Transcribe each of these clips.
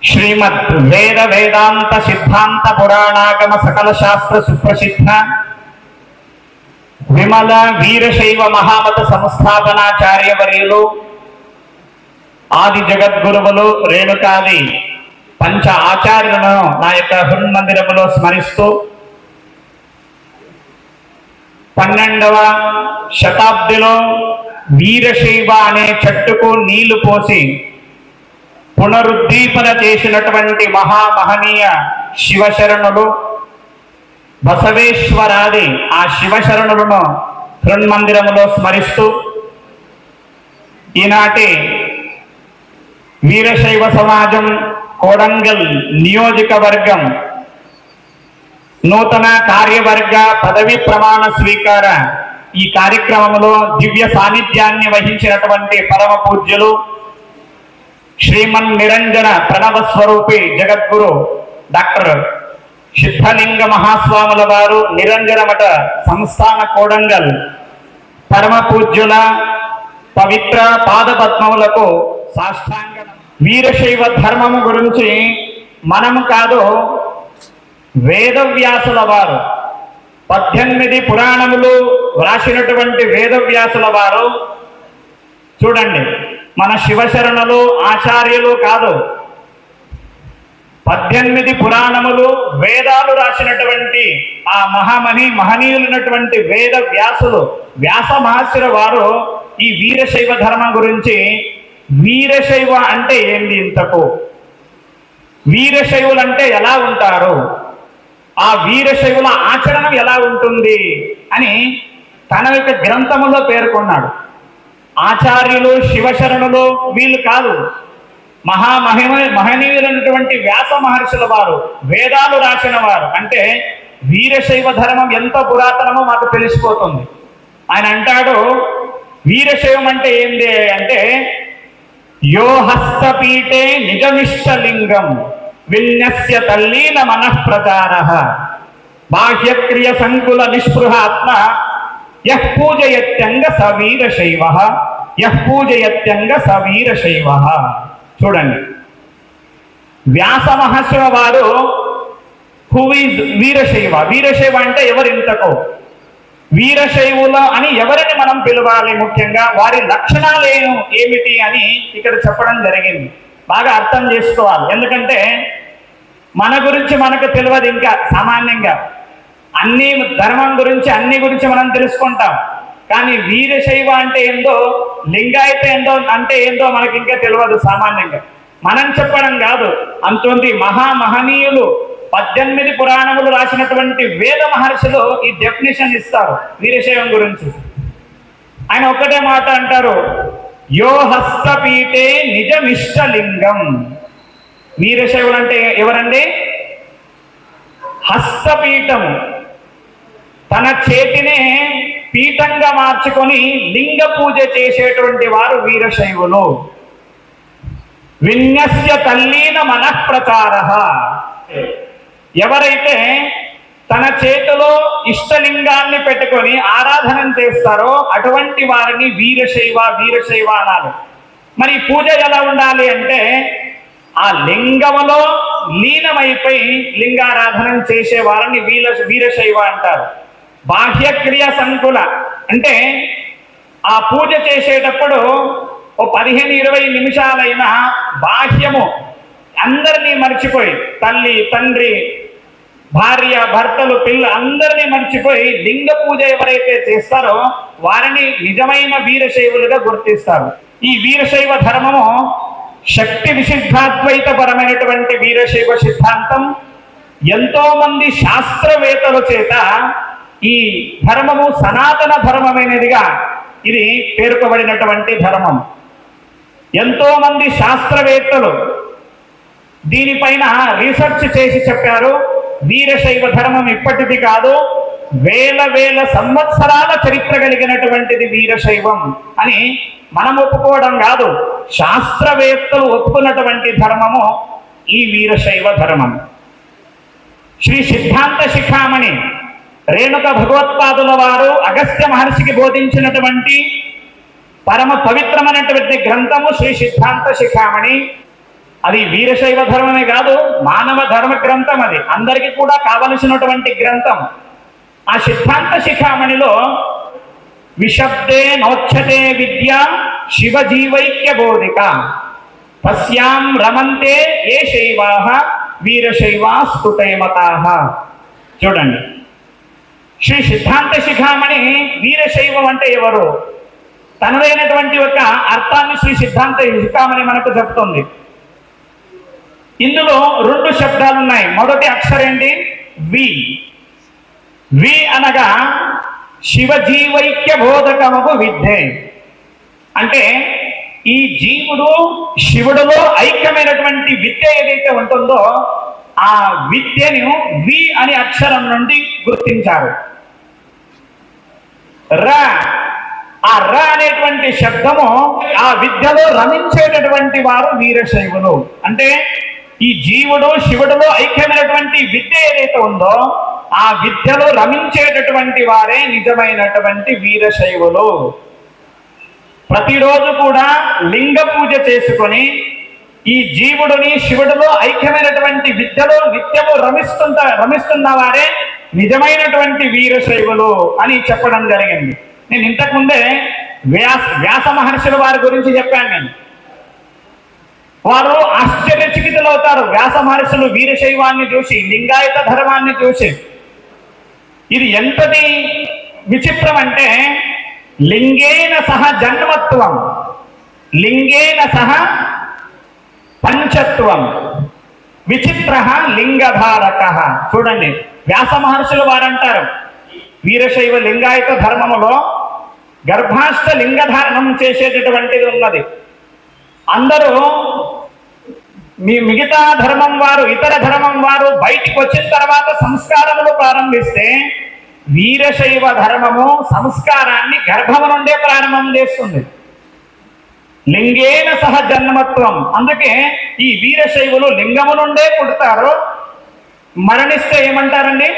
శ్రీమద్ వేద వేదాంత సిద్ధాంత పురాణాగమ సకల శాస్త్ర సుప్రసిద్ధ విమల వీరశైవ మహామత సంస్థాపనాచార్యవర్యులు ఆది జగద్గురువులు రేణుకాది పంచ ఆచార్యులను నా యొక్క హృన్మందిరములో స్మరిస్తూ పన్నెండవ శతాబ్దిలో వీరశైవ అనే చెట్టుకు నీళ్లు పోసి పునరుద్దీపన చేసినటువంటి మహామహనీయ శివశరణులు బసవేశ్వరాది ఆ శివశరణులను హృన్మందిరములో స్మరిస్తూ ఈనాటి వీరశైవ సమాజం కోడంగల్ నియోజకవర్గం నూతన కార్యవర్గ పదవి ప్రమాణ స్వీకార ఈ కార్యక్రమంలో దివ్య సాన్నిధ్యాన్ని వహించినటువంటి పరమ పూజ్యులు శ్రీమన్ నిరంజన ప్రణవ స్వరూపి జగద్గురు డాక్టర్ సిద్ధలింగ మహాస్వాముల వారు నిరంజన మఠ సంస్థాన కోడంగల్ పరమ పూజ్యుల పవిత్ర పాదపద్మములకు సాష్టాంగ వీరశైవ ధర్మము గురించి మనము కాదు వేదవ్యాసుల వారు పద్దెనిమిది పురాణములు వ్రాసినటువంటి వేదవ్యాసుల వారు చూడండి మన శివశరణులు ఆచార్యులు కాదు పద్దెనిమిది పురాణములు వేదాలు రాసినటువంటి ఆ మహామని మహనీయులైనటువంటి వేద వ్యాసులు వ్యాస మహర్షుల వారు ఈ వీరశైవ ధర్మం గురించి వీరశైవ అంటే ఏంది ఇంతకు వీరశైవులు అంటే ఎలా ఉంటారు ఆ వీరశైవుల ఆచరణ ఎలా ఉంటుంది అని తన యొక్క గ్రంథములో పేర్కొన్నాడు ఆచార్యులు శివశరణులు వీళ్ళు కాదు మహామహిమ మహనీయులైనటువంటి వ్యాస మహర్షుల వారు వేదాలు రాసిన వారు అంటే వీరశైవ ధర్మం ఎంత పురాతనమో మాకు తెలిసిపోతుంది ఆయన అంటాడు వీరశైవం అంటే ఏంది అంటే యో హస్తపీఠే నిజమిష్టలింగం విన్యస్య తల్లీన మనఃప్రచార బాహ్యక్రియ సంకుల నిస్పృహాత్మ యః పూజయత్యంగ స వీరశైవ యః పూజయత్యంగ స వీరశైవ చూడండి వ్యాస మహర్షుల వారు హూ ఈజ్ వీరశైవ వీరశైవ అంటే ఎవరింతకో వీరశైవుల అని ఎవరిని మనం పిలవాలి ముఖ్యంగా వారి లక్షణాలు ఏం ఏమిటి అని ఇక్కడ చెప్పడం జరిగింది బాగా అర్థం చేసుకోవాలి ఎందుకంటే మన గురించి మనకు తెలియదు ఇంకా సామాన్యంగా అన్ని ధర్మం గురించి అన్ని గురించి మనం తెలుసుకుంటాం కానీ వీరశైవ అంటే ఏందో లింగాయత ఏందో అంటే ఏందో మనకి ఇంకా తెలియదు సామాన్యంగా మనం చెప్పడం కాదు అంతోంది మహామహనీయులు పద్దెనిమిది పురాణములు రాసినటువంటి వేద మహర్షులు ఈ డెఫినేషన్ ఇస్తారు వీరశైవం గురించి ఆయన ఒక్కటే మాట అంటారు యో హస్తపీఠే నిజమిష్టలింగం వీరశైవులు అంటే ఎవరండి హస్తపీఠం తన చేతినే పీఠంగా మార్చుకొని లింగ పూజ చేసేటువంటి వారు వీరశైవులు విన్యస్య తల్లీన మనఃప్రచార ఎవరైతే తన చేతిలో ఇష్టలింగాన్ని పెట్టుకొని ఆరాధన చేస్తారో అటువంటి వారిని వీరశైవ వీరశైవ అనాలి మరి పూజ ఎలా ఉండాలి అంటే ఆ లింగములో లీనమైపోయి లింగారాధన చేసే వారిని వీర వీరశైవ అంటారు బాహ్యక్రియ సంకుల అంటే ఆ పూజ చేసేటప్పుడు ఓ పదిహేను ఇరవై నిమిషాలైనా బాహ్యము అందరినీ మర్చిపోయి తల్లి తండ్రి భార్య భర్తలు పిల్ల అందరినీ మర్చిపోయి లింగ పూజ ఎవరైతే చేస్తారో వారిని నిజమైన వీరశైవులుగా గుర్తిస్తారు ఈ వీరశైవ ధర్మము శక్తి విశుద్ధాద్వైతపరమైనటువంటి వీరశైవ సిద్ధాంతం ఎంతో మంది శాస్త్రవేత్తల చేత ఈ ధర్మము సనాతన ధర్మమైనదిగా ఇది పేర్కొబడినటువంటి ధర్మం ఎంతో మంది శాస్త్రవేత్తలు దీనిపైన రీసెర్చ్ చేసి చెప్పారు వీరశైవ ధర్మం ఇప్పటిది కాదు వేల వేల సంవత్సరాల చరిత్ర కలిగినటువంటిది వీరశైవం అని మనం ఒప్పుకోవడం కాదు శాస్త్రవేత్తలు ఒప్పుకున్నటువంటి ధర్మము ఈ వీరశైవ ధర్మం శ్రీ సిద్ధాంత శిఖామణి రేణుక భగవత్పాదుల వారు అగస్త్య మహర్షికి బోధించినటువంటి పరమ పవిత్రమైనటువంటి గ్రంథము శ్రీ సిద్ధాంత శిఖామణి అది వీరశైవ ధర్మమే కాదు మానవ ధర్మ గ్రంథం అది అందరికీ కూడా కావలసినటువంటి గ్రంథం ఆ సిద్ధాంత శిఖామణిలో విశబ్దే నోచ్చతే విద్య శివజీవైక్య బోధిక తస్యాం రమంతే ఏ శైవాహ వీరశైవా స్తుతైమతాహ చూడండి శ్రీ సిద్ధాంత శిఖామణి వీరశైవం అంటే ఎవరు తనదైనటువంటి ఒక అర్థాన్ని శ్రీ సిద్ధాంత శిఖామణి మనకు చెప్తుంది ఇందులో రెండు శబ్దాలు ఉన్నాయి మొదటి అక్షరం ఏంటి వి వి అనగా శివజీవైక్య బోధకముకు విద్యే అంటే ఈ జీవుడు శివుడులో ఐక్యమైనటువంటి విద్య ఏదైతే ఉంటుందో ఆ విద్యను వి అనే అక్షరం నుండి గుర్తించారు ర ఆ ర అనేటువంటి శబ్దము ఆ విద్యలో రమించేటటువంటి వారు వీరశైవులు అంటే ఈ జీవుడు శివుడులో ఐక్యమైనటువంటి విద్య ఏదైతే ఉందో ఆ విద్యలో రమించేటటువంటి వారే నిజమైనటువంటి వీరశైవులు ప్రతిరోజు కూడా లింగ పూజ చేసుకొని ఈ జీవుడిని శివుడిలో ఐక్యమైనటువంటి విద్యలో నిత్యము రమిస్తుంట రమిస్తున్న వారే నిజమైనటువంటి వీరశైవులు అని చెప్పడం జరిగింది నేను ఇంతకుముందే వ్యాస వ్యాస మహర్షుల వారి గురించి చెప్పాను నేను వారు ఆశ్చర్యచకితులు అవుతారు వ్యాస మహర్షులు వీరశైవాన్ని చూసి లింగాయత ధర్మాన్ని చూసి ఇది ఎంతటి విచిత్రం అంటే లింగేన సహ జన్మత్వం లింగేన సహ పంచత్వం విచిత్ర లింగధారక చూడండి వ్యాస మహర్షులు వారంటారు వీరశైవ లింగాయత ధర్మములో గర్భాష్ట లింగధారణం చేసేటటువంటిది ఉన్నది అందరూ మీ మిగతా ధర్మం వారు ఇతర ధర్మం వారు బయటికి వచ్చిన తర్వాత సంస్కారములు ప్రారంభిస్తే వీరశైవ ధర్మము సంస్కారాన్ని గర్భము నుండే ప్రారంభం చేస్తుంది లింగేన సహ జన్మత్వం అందుకే ఈ వీరశైవులు లింగము నుండే పుడతారు మరణిస్తే ఏమంటారండి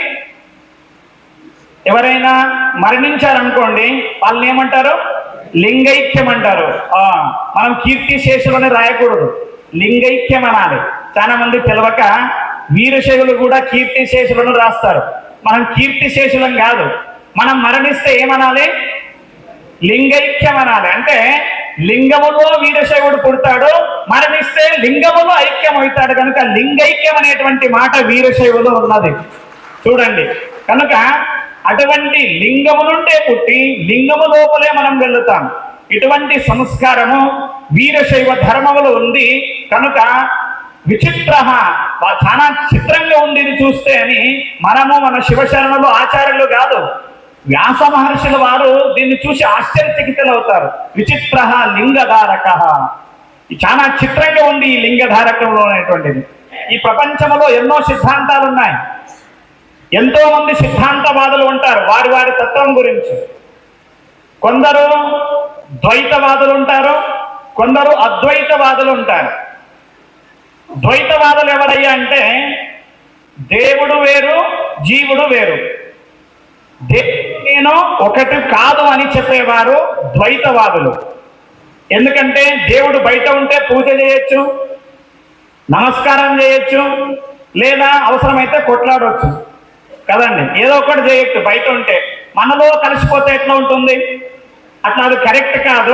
ఎవరైనా మరణించారనుకోండి వాళ్ళని ఏమంటారు లింగైక్యం అంటారు ఆ, మనం కీర్తి శేషులని రాయకూడదు లింగైక్యం అనాలి చాలా మంది తెలవక వీరశైవులు కూడా కీర్తి శేషులను రాస్తారు మనం కీర్తి శేషులం కాదు మనం మరణిస్తే ఏమనాలి లింగైక్యం అనాలి అంటే లింగములో వీరశైవుడు పుడతాడు మరణిస్తే లింగములో ఐక్యం అవుతాడు కనుక లింగైక్యం అనేటువంటి మాట వీరశైవులో ఉన్నది చూడండి కనుక అటువంటి లింగము నుండే పుట్టి లింగము లోపలే మనం వెళ్తాం ఇటువంటి సంస్కారము వీరశైవ ధర్మములో ఉంది కనుక విచిత్ర చాలా చిత్రంగా ఉంది ఇది చూస్తే అని మనము మన శివశరణులు ఆచార్యులు కాదు వ్యాస మహర్షుల వారు దీన్ని చూసి ఆశ్చర్యచకితులు అవుతారు విచిత్ర లింగధారక ఇది చాలా చిత్రంగా ఉంది ఈ లింగధారకంలో అనేటువంటిది ఈ ప్రపంచంలో ఎన్నో సిద్ధాంతాలు ఉన్నాయి ఎంతో మంది సిద్ధాంతవాదులు ఉంటారు వారి వారి తత్వం గురించి కొందరు ద్వైతవాదులు ఉంటారు కొందరు అద్వైతవాదులు ఉంటారు ద్వైతవాదులు ఎవరయ్యా అంటే దేవుడు వేరు జీవుడు వేరు దేవుడు నేను ఒకటి కాదు అని చెప్పేవారు ద్వైతవాదులు ఎందుకంటే దేవుడు బయట ఉంటే పూజ చేయొచ్చు నమస్కారం చేయొచ్చు లేదా అవసరమైతే కొట్లాడవచ్చు కదండి ఏదో ఒకటి చేయొచ్చు బయట ఉంటే మనలో కలిసిపోతే ఎట్లా ఉంటుంది అట్లా అది కరెక్ట్ కాదు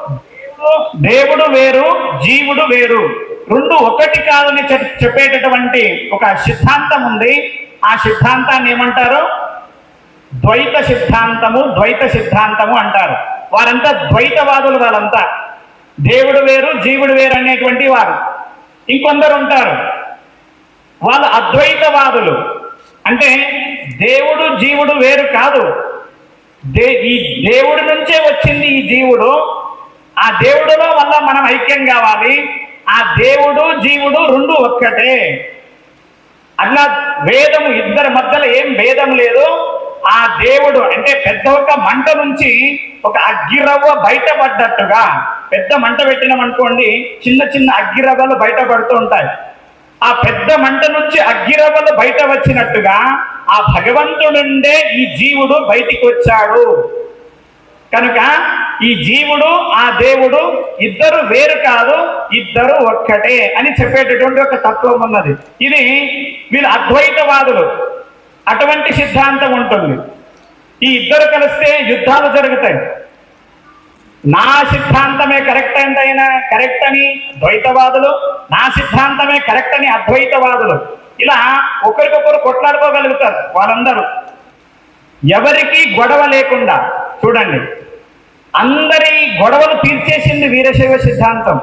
దేవుడు వేరు జీవుడు వేరు రెండు ఒకటి కాదని చెప్- చెప్పేటటువంటి ఒక సిద్ధాంతం ఉంది ఆ సిద్ధాంతాన్ని ఏమంటారు ద్వైత సిద్ధాంతము ద్వైత సిద్ధాంతము అంటారు వారంతా ద్వైతవాదులు వాళ్ళంతా దేవుడు వేరు జీవుడు వేరు అనేటువంటి వారు ఇంకొందరు ఉంటారు వాళ్ళు అద్వైతవాదులు అంటే దేవుడు జీవుడు వేరు కాదు దే ఈ దేవుడి నుంచే వచ్చింది ఈ జీవుడు ఆ దేవుడిలో వల్ల మనం ఐక్యం కావాలి ఆ దేవుడు జీవుడు రెండు ఒక్కటే అట్లా వేదము ఇద్దరి మధ్యలో ఏం భేదం లేదు ఆ దేవుడు అంటే పెద్ద ఒక మంట నుంచి ఒక అగ్గిరవ్వ బయటపడ్డట్టుగా పెద్ద మంట పెట్టినామనుకోండి చిన్న చిన్న అగ్గిరవ్వలు బయటపడుతూ ఉంటాయి ఆ పెద్ద మంట నుంచి అగ్గిరవ్వలు బయట వచ్చినట్టుగా ఆ భగవంతుడుండే ఈ జీవుడు బయటికి వచ్చాడు కనుక ఈ జీవుడు ఆ దేవుడు ఇద్దరు వేరు కాదు ఇద్దరు ఒక్కటే అని చెప్పేటటువంటి ఒక తత్వం ఉన్నది ఇది వీళ్ళు అద్వైతవాదులు అటువంటి సిద్ధాంతం ఉంటుంది ఈ ఇద్దరు కలిస్తే యుద్ధాలు జరుగుతాయి నా సిద్ధాంతమే కరెక్ట్ అయినా కరెక్ట్ అని ద్వైతవాదులు నా సిద్ధాంతమే కరెక్ట్ అని అద్వైతవాదులు ఇలా ఒకరికొకరు కొట్లాడుకోగలుగుతారు వాళ్ళందరూ ఎవరికి గొడవ లేకుండా చూడండి అందరి గొడవలు తీర్చేసింది వీరశైవ సిద్ధాంతం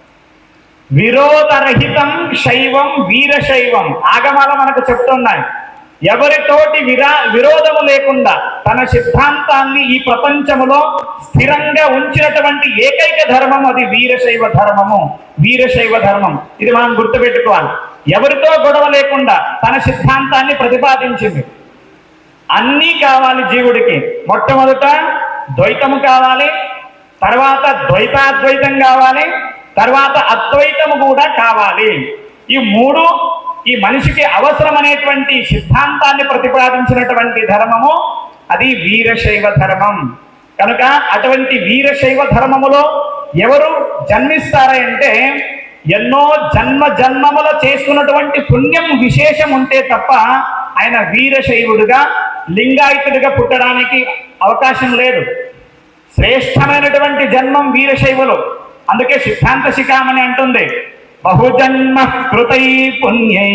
విరోధరహితం శైవం వీరశైవం ఆగమాల మనకు చెప్తున్నాయి ఎవరితోటి విరా విరోధము లేకుండా తన సిద్ధాంతాన్ని ఈ ప్రపంచములో స్థిరంగా ఉంచినటువంటి ఏకైక ధర్మం అది వీరశైవ ధర్మము వీరశైవ ధర్మం ఇది మనం గుర్తుపెట్టుకోవాలి ఎవరితో గొడవ లేకుండా తన సిద్ధాంతాన్ని ప్రతిపాదించింది అన్నీ కావాలి జీవుడికి మొట్టమొదట ద్వైతము కావాలి తర్వాత ద్వైతాద్వైతం కావాలి తర్వాత అద్వైతము కూడా కావాలి ఈ మూడు ఈ మనిషికి అవసరమనేటువంటి సిద్ధాంతాన్ని ప్రతిపాదించినటువంటి ధర్మము అది వీరశైవ ధర్మం కనుక అటువంటి వీరశైవ ధర్మములో ఎవరు జన్మిస్తారంటే ఎన్నో జన్మ జన్మముల చేసుకున్నటువంటి పుణ్యం విశేషం ఉంటే తప్ప ఆయన వీరశైవుడుగా లింగాయతుడిగా పుట్టడానికి అవకాశం లేదు శ్రేష్టమైనటువంటి జన్మం వీరశైవులు అందుకే సిద్ధాంత శిఖామణి అంటుంది బహుజన్మ కృతై పుణ్యై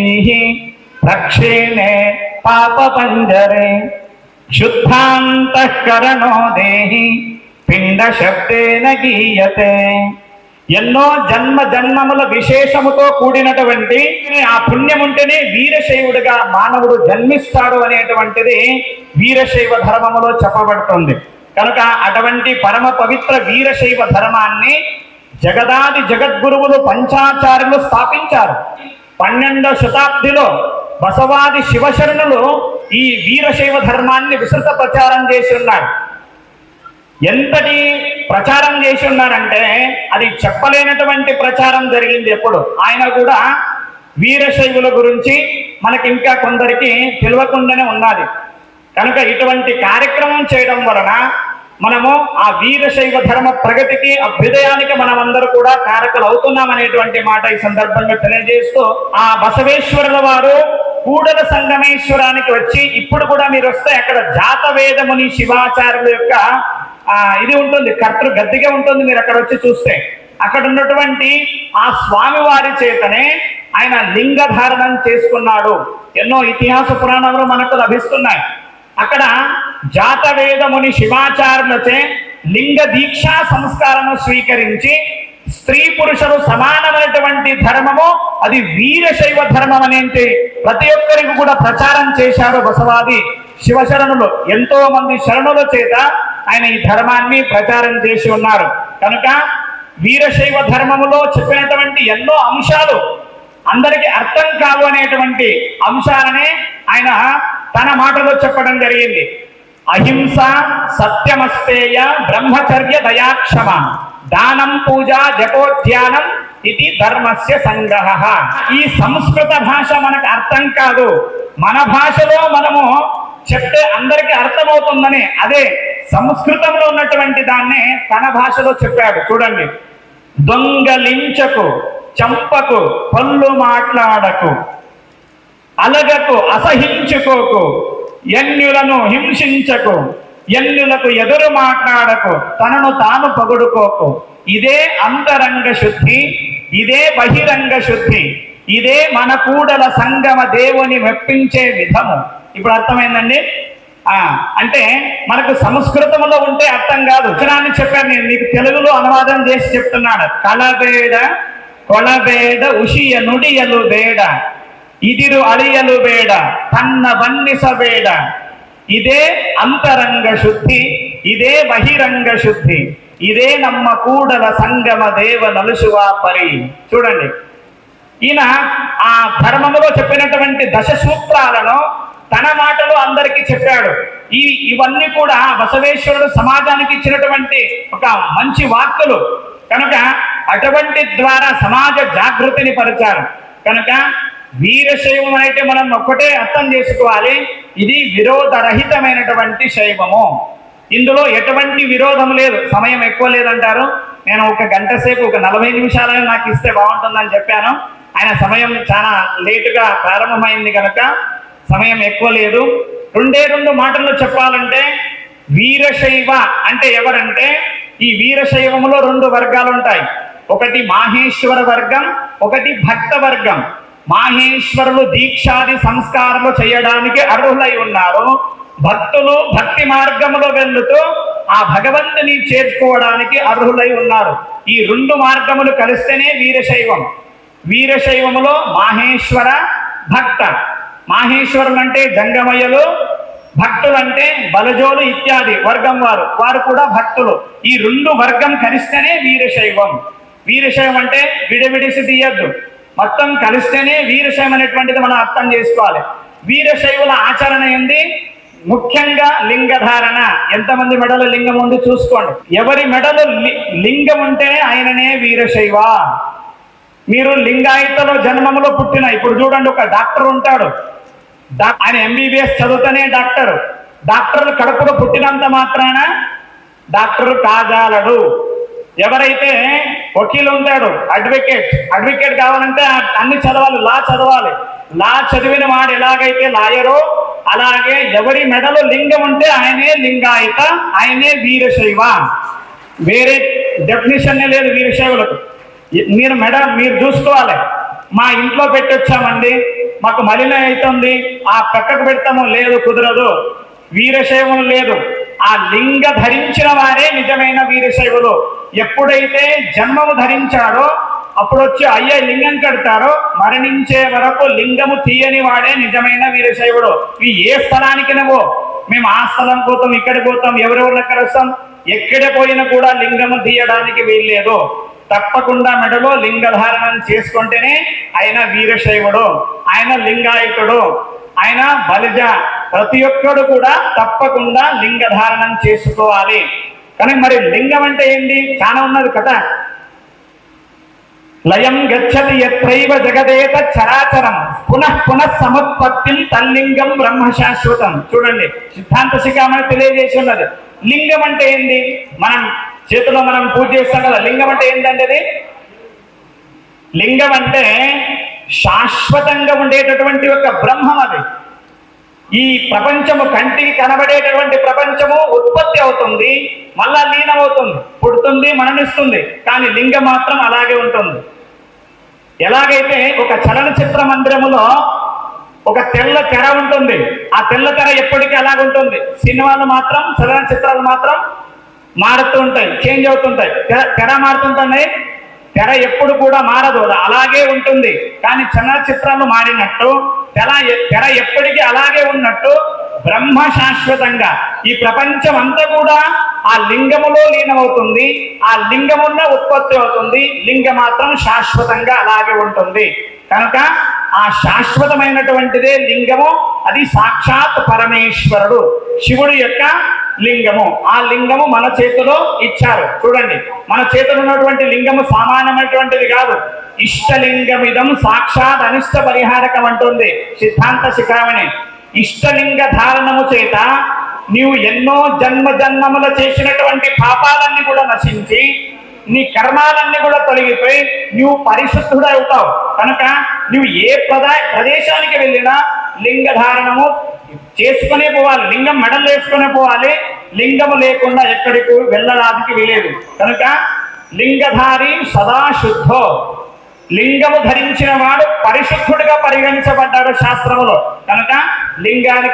రక్షేణే పాప పంజరే శుద్ధాంతఃకరణో దేహి పిండ శబ్దేన గీయతే ఎన్నో జన్మ జన్మముల విశేషముతో కూడినటువంటి ఆ పుణ్యం ఉంటేనే వీరశైవుడిగా మానవుడు జన్మిస్తాడు అనేటువంటిది వీరశైవ ధర్మములో చెప్పబడుతుంది కనుక అటువంటి పరమ పవిత్ర వీరశైవ ధర్మాన్ని జగదాది జగద్గురువులు పంచాచార్యులు స్థాపించారు పన్నెండవ శతాబ్దిలో బసవాది శివశరణులు ఈ వీరశైవ ధర్మాన్ని విస్తృత ప్రచారం చేసి ఉన్నారు ఎంతటి ప్రచారం చేసి ఉన్నారంటే అది చెప్పలేనటువంటి ప్రచారం జరిగింది ఎప్పుడు ఆయన కూడా వీరశైవుల గురించి మనకి ఇంకా కొందరికి తెలియకుండానే ఉన్నది కనుక ఇటువంటి కార్యక్రమం చేయడం వలన మనము ఆ వీరశైవ ధర్మ ప్రగతికి అభ్యుదయానికి మనమందరూ కూడా కారకులు అవుతున్నాం అనేటువంటి మాట ఈ సందర్భంగా తెలియజేస్తూ ఆ బసవేశ్వరుల వారు కూడల సంగమేశ్వరానికి వచ్చి ఇప్పుడు కూడా మీరు వస్తే అక్కడ జాతవేదముని శివాచార్యుల యొక్క ఆ ఇది ఉంటుంది కర్తృ గద్దిగా ఉంటుంది మీరు అక్కడ వచ్చి చూస్తే అక్కడ ఉన్నటువంటి ఆ స్వామి వారి చేతనే ఆయన లింగ ధారణం చేసుకున్నాడు ఎన్నో ఇతిహాస పురాణాలు మనకు లభిస్తున్నాయి అక్కడ జాతవేదముని శివాచార్యులచే లింగ దీక్షా సంస్కారము స్వీకరించి స్త్రీ పురుషులు సమానమైనటువంటి ధర్మము అది వీరశైవ ధర్మం అనేది ప్రతి ఒక్కరికి కూడా ప్రచారం చేశారు బసవాది శివశరణులు ఎంతో మంది శరణుల చేత ఆయన ఈ ధర్మాన్ని ప్రచారం చేసి ఉన్నారు కనుక వీరశైవ ధర్మములో చెప్పినటువంటి ఎన్నో అంశాలు అందరికీ అర్థం కావు అనేటువంటి అంశాలనే ఆయన తన మాటలో చెప్పడం జరిగింది అహింస సత్యమస్తేయ బ్రహ్మచర్య దయాక్షమ దానం పూజ జపోధ్యానం ఇది ధర్మస్య సంగ్రహ ఈ సంస్కృత భాష మనకు అర్థం కాదు మన భాషలో మనము చెప్తే అందరికీ అర్థమవుతుందని అదే సంస్కృతంలో ఉన్నటువంటి దాన్నే తన భాషలో చెప్పాడు చూడండి దొంగలించకు చంపకు పళ్ళు మాట్లాడకు అలగకు అసహించుకోకు ఎన్యులను హింసించకు ఎన్యులకు ఎదురు మాట్లాడకు తనను తాను పొగుడుకోకు ఇదే అంతరంగ శుద్ధి ఇదే బహిరంగ శుద్ధి ఇదే మన కూడల సంగమ దేవుని మెప్పించే విధము ఇప్పుడు అర్థమైందండి ఆ అంటే మనకు సంస్కృతంలో ఉంటే అర్థం కాదు ఉత్తరాన్ని చెప్పాను నేను మీకు తెలుగులో అనువాదం చేసి చెప్తున్నాను కళబేడ కొళబేడ ఉషియ నుడియలు బేడ ఇదిరు అడియలు బేడ తన్న వన్నిస బేడ ఇదే అంతరంగ శుద్ధి ఇదే బహిరంగ శుద్ధి ఇదే నమ్మ కూడల సంగమ దేవ నలుసువా పరి చూడండి ఈయన ఆ ధర్మములో చెప్పినటువంటి దశ సూత్రాలను తన మాటలో అందరికీ చెప్పాడు ఈ ఇవన్నీ కూడా బసవేశ్వరుడు సమాజానికి ఇచ్చినటువంటి ఒక మంచి వాక్కులు కనుక అటువంటి ద్వారా సమాజ జాగృతిని పరిచారు కనుక వీరశైవం అయితే మనం ఒక్కటే అర్థం చేసుకోవాలి ఇది విరోధరహితమైనటువంటి శైవము ఇందులో ఎటువంటి విరోధం లేదు సమయం ఎక్కువ లేదంటారు నేను ఒక గంట సేపు ఒక నలభై నిమిషాలని నాకు ఇస్తే బాగుంటుందని చెప్పాను ఆయన సమయం చాలా లేటుగా ప్రారంభమైంది కనుక సమయం ఎక్కువ లేదు రెండే రెండు మాటల్లో చెప్పాలంటే వీరశైవ అంటే ఎవరంటే ఈ వీరశైవములో రెండు వర్గాలు ఉంటాయి ఒకటి మాహేశ్వర వర్గం ఒకటి భక్త వర్గం మాహేశ్వరులు దీక్షాది సంస్కారాలు చేయడానికి అర్హులై ఉన్నారు భక్తులు భక్తి మార్గములో వెళ్తూ ఆ భగవంతుని చేర్చుకోవడానికి అర్హులై ఉన్నారు ఈ రెండు మార్గములు కలిస్తేనే వీరశైవం వీరశైవములో మాహేశ్వర భక్త మాహేశ్వరులు అంటే జంగమయ్యలు భక్తులంటే బలజోలు ఇత్యాది వర్గం వారు వారు కూడా భక్తులు ఈ రెండు వర్గం కలిస్తేనే వీరశైవం వీరశైవం అంటే విడవిడిసి తీయద్దు మొత్తం కలిస్తేనే వీరశైవం అనేటువంటిది మనం అర్థం చేసుకోవాలి వీరశైవుల ఆచరణ ఏంది ముఖ్యంగా లింగధారణ ఎంతమంది మెడలో లింగం ఉంది చూసుకోండి ఎవరి మెడలో లి- లింగం ఉంటేనే ఆయననే వీరశైవ మీరు లింగాయతలో జన్మములో పుట్టిన ఇప్పుడు చూడండి ఒక డాక్టర్ ఉంటాడు డా- ఆయన ఎంబీబీఎస్ చదువుతూనే డాక్టర్ డాక్టర్ కడుపులో పుట్టినంత మాత్రాన డాక్టర్ కాజాలడు ఎవరైతే వకీలు ఉంటాడు అడ్వకేట్ అడ్వకేట్ కావాలంటే ఆ- అన్ని చదవాలి లా చదవాలి లా చదివిన వాడు ఎలాగైతే లాయరో అలాగే ఎవరి మెడలో లింగం ఉంటే ఆయనే లింగాయత ఆయనే వీరశైవ వేరే డెఫినేషన్ లేదు వీరశైవులకు ఇ- మీరు మెడ మీరు చూసుకోవాలి మా ఇంట్లో పెట్టొచ్చామండి మాకు మలిన అవుతుంది ఆ పక్కకు పెడతాము లేదు కుదరదు వీరశైవం లేదు ఆ లింగ ధరించిన వారే నిజమైన వీరశైవులు ఎప్పుడైతే జన్మము ధరించాడో అప్పుడు వచ్చి అయ్యే లింగం కడతారో మరణించే వరకు లింగము తీయని వాడే నిజమైన వీరశైవుడు ఈ ఏ స్థలానికి నువ్వు మేము ఆ స్థలం పోతాం ఇక్కడ పోతాం ఎవరెవరిని కలుస్తాం ఎక్కడ పోయినా కూడా లింగము తీయడానికి వీల్లేదు తప్పకుండా మెడలో లింగధారణం చేసుకుంటేనే ఆయన వీరశైవుడు ఆయన లింగాయతుడు ఆయన బలిజ ప్రతి ఒక్కడు కూడా తప్పకుండా లింగధారణం చేసుకోవాలి కానీ మరి లింగం అంటే ఏంటి చాలా ఉన్నది కదా లయం గచ్చతి ఎత్రైవ జగదేత చరాచరం పునః పునః సముత్పత్తిం తల్లింగం బ్రహ్మ శాశ్వతం చూడండి సిద్ధాంత శిఖామని తెలియజేసి ఉన్నది లింగం అంటే ఏంటి మనం చేతిలో మనం పూజ చేస్తాం కదా లింగం అంటే ఏంటంటే అది లింగం అంటే శాశ్వతంగా ఉండేటటువంటి ఒక బ్రహ్మం అది ఈ ప్రపంచము కంటికి కనబడేటటువంటి ప్రపంచము ఉత్పత్తి అవుతుంది మళ్ళా లీనమవుతుంది పుడుతుంది మరణిస్తుంది కానీ లింగం మాత్రం అలాగే ఉంటుంది ఎలాగైతే ఒక చలనచిత్ర మందిరములో ఒక తెల్ల తెర ఉంటుంది ఆ తెల్ల తెర ఎప్పటికీ అలాగుంటుంది సినిమాలు మాత్రం చలనచిత్రాలు మాత్రం మారుతూ ఉంటాయి చేంజ్ అవుతుంటాయి తెర తెర మారుతుంటున్నాయి తెర ఎప్పుడు కూడా మారదు అది అలాగే ఉంటుంది కానీ చలనచిత్రాలు మారినట్టు తెర ఎ- తెర ఎప్పటికీ అలాగే ఉన్నట్టు బ్రహ్మ శాశ్వతంగా ఈ ప్రపంచం అంతా కూడా ఆ లింగములో లీనమవుతుంది ఆ లింగమున్న ఉత్పత్తి అవుతుంది లింగం మాత్రం శాశ్వతంగా అలాగే ఉంటుంది కనుక ఆ శాశ్వతమైనటువంటిదే లింగము అది సాక్షాత్ పరమేశ్వరుడు శివుడి యొక్క లింగము ఆ లింగము మన చేతిలో ఇచ్చారు చూడండి మన చేతిలో ఉన్నటువంటి లింగము సామాన్యమైనటువంటిది కాదు ఇష్టలింగమిదం సాక్షాత్ అనిష్ట పరిహారకం అంటుంది సిద్ధాంత శిఖామణి ఇష్టలింగ ధారణము చేత నీవు ఎన్నో జన్మ జన్మముల చేసినటువంటి పాపాలన్నీ కూడా నశించి నీ కర్మాలన్నీ కూడా తొలగిపోయి నువ్వు పరిశుద్ధుడు అవుతావు కనుక నువ్వు ఏ ప్రదా ప్రదేశానికి వెళ్ళినా లింగ ధారణము చేసుకునే పోవాలి లింగం మెడలు వేసుకునే పోవాలి లింగము లేకుండా ఎక్కడికి వెళ్ళడానికి వీలేదు కనుక లింగధారి సదా శుద్ధో లింగము ధరించిన వాడు పరిశుద్ధుడిగా పరిగణించబడ్డాడు శాస్త్రములో కనుక లింగానికి